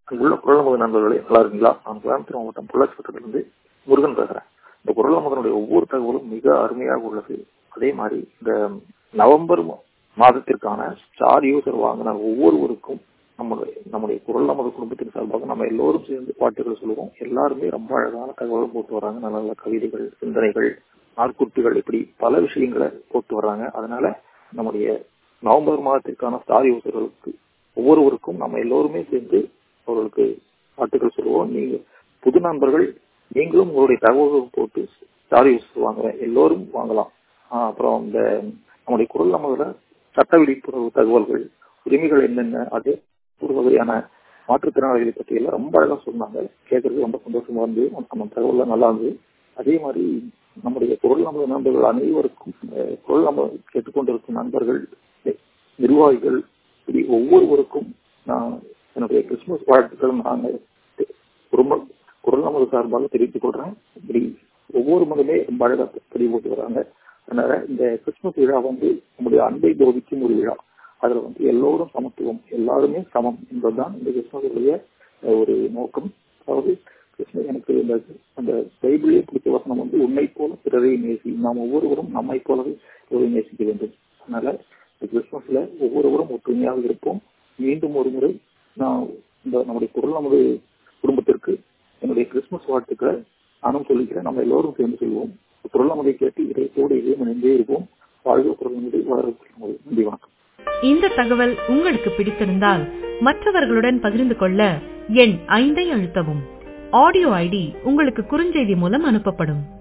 அங்குள்ள குரல் நமது நண்பர்களே நல்லா இருக்கீங்களா நான் கோயம்புத்தூர் மாவட்டம் பொள்ளாச்சி வட்டத்திலிருந்து முருகன் பேசுறேன் இந்த குரல் நமதனுடைய ஒவ்வொரு தகவலும் மிக அருமையாக உள்ளது அதே மாதிரி இந்த நவம்பர் மாதத்திற்கான ஸ்டார் யூசர் வாங்கின ஒவ்வொருவருக்கும் நம்முடைய நம்முடைய குரல் நமது குடும்பத்தின் சார்பாக நம்ம எல்லோரும் சேர்ந்து பாட்டுகள் சொல்லுவோம் எல்லாருமே ரொம்ப அழகான தகவல் போட்டு வராங்க நல்ல நல்ல கவிதைகள் சிந்தனைகள் நாட்குட்டுகள் இப்படி பல விஷயங்களை போட்டு வர்றாங்க அதனால நம்முடைய நவம்பர் மாதத்திற்கான ஸ்டார் யூசர்களுக்கு ஒவ்வொருவருக்கும் நம்ம எல்லோருமே சேர்ந்து அவர்களுக்கு பாட்டுகள் சொல்லுவோம் நீங்க புது நண்பர்கள் நீங்களும் உங்களுடைய தகவல்கள் போட்டு ஸ்டார் யூசர் வாங்குற எல்லோரும் வாங்கலாம் அப்புறம் இந்த நம்முடைய குரல் நமதுல சட்ட விழிப்புணர்வு தகவல்கள் உரிமைகள் என்னென்ன அதே ஒரு வகையான மாற்றுத்திறனாளிகளை பற்றி எல்லாம் ரொம்ப அழகா சொன்னாங்க கேட்கறது ரொம்ப சந்தோஷமா இருந்து நம்ம தகவல் நல்லா இருந்தது அதே மாதிரி நம்முடைய குரல் நமது நண்பர்கள் அனைவருக்கும் குரல் நம்ம கேட்டுக்கொண்டிருக்கும் நண்பர்கள் நிர்வாகிகள் இப்படி ஒவ்வொருவருக்கும் நான் என்னுடைய கிறிஸ்துமஸ் வாழ்த்துக்கள் நான் குடும்ப குரல் நமது சார்பாக தெரிவித்துக் கொள்றேன் இப்படி ஒவ்வொரு மதமே ரொம்ப அழகா தெரிய போட்டு வராங்க அதனால இந்த கிறிஸ்துமஸ் விழா வந்து நம்முடைய அன்பை போதிக்கும் ஒரு விழா அதுல வந்து எல்லோரும் சமத்துவம் எல்லாருமே சமம் என்பதுதான் இந்த கிறிஸ்துமஸுடைய ஒரு நோக்கம் அதாவது கிறிஸ்துமஸ் எனக்கு இந்த அந்த பைபிளே பிடிச்ச வசனம் வந்து உன்னை போல பிறரை நேசி நாம் ஒவ்வொருவரும் நம்மை போலவே பிறரை நேசிக்க வேண்டும் அதனால இந்த கிறிஸ்துமஸ்ல ஒவ்வொருவரும் ஒற்றுமையாக இருப்போம் மீண்டும் ஒரு முறை நான் இந்த நம்முடைய குரல் நமது குடும்பத்திற்கு என்னுடைய கிறிஸ்துமஸ் வாழ்த்துக்களை நானும் சொல்லிக்கிறேன் நம்ம எல்லோரும் சேர்ந்து சொல்லுவோம் குரல் நமதை கேட்டு இதயத்தோடு இதயம் இணைந்தே இருப்போம் வாழ்க குரல் நமதை வளர நன்றி வணக்கம் இந்த தகவல் உங்களுக்கு பிடித்திருந்தால் மற்றவர்களுடன் பகிர்ந்து கொள்ள எண் ஐந்தை அழுத்தவும் ஆடியோ ஐடி உங்களுக்கு குறுஞ்செய்தி மூலம் அனுப்பப்படும்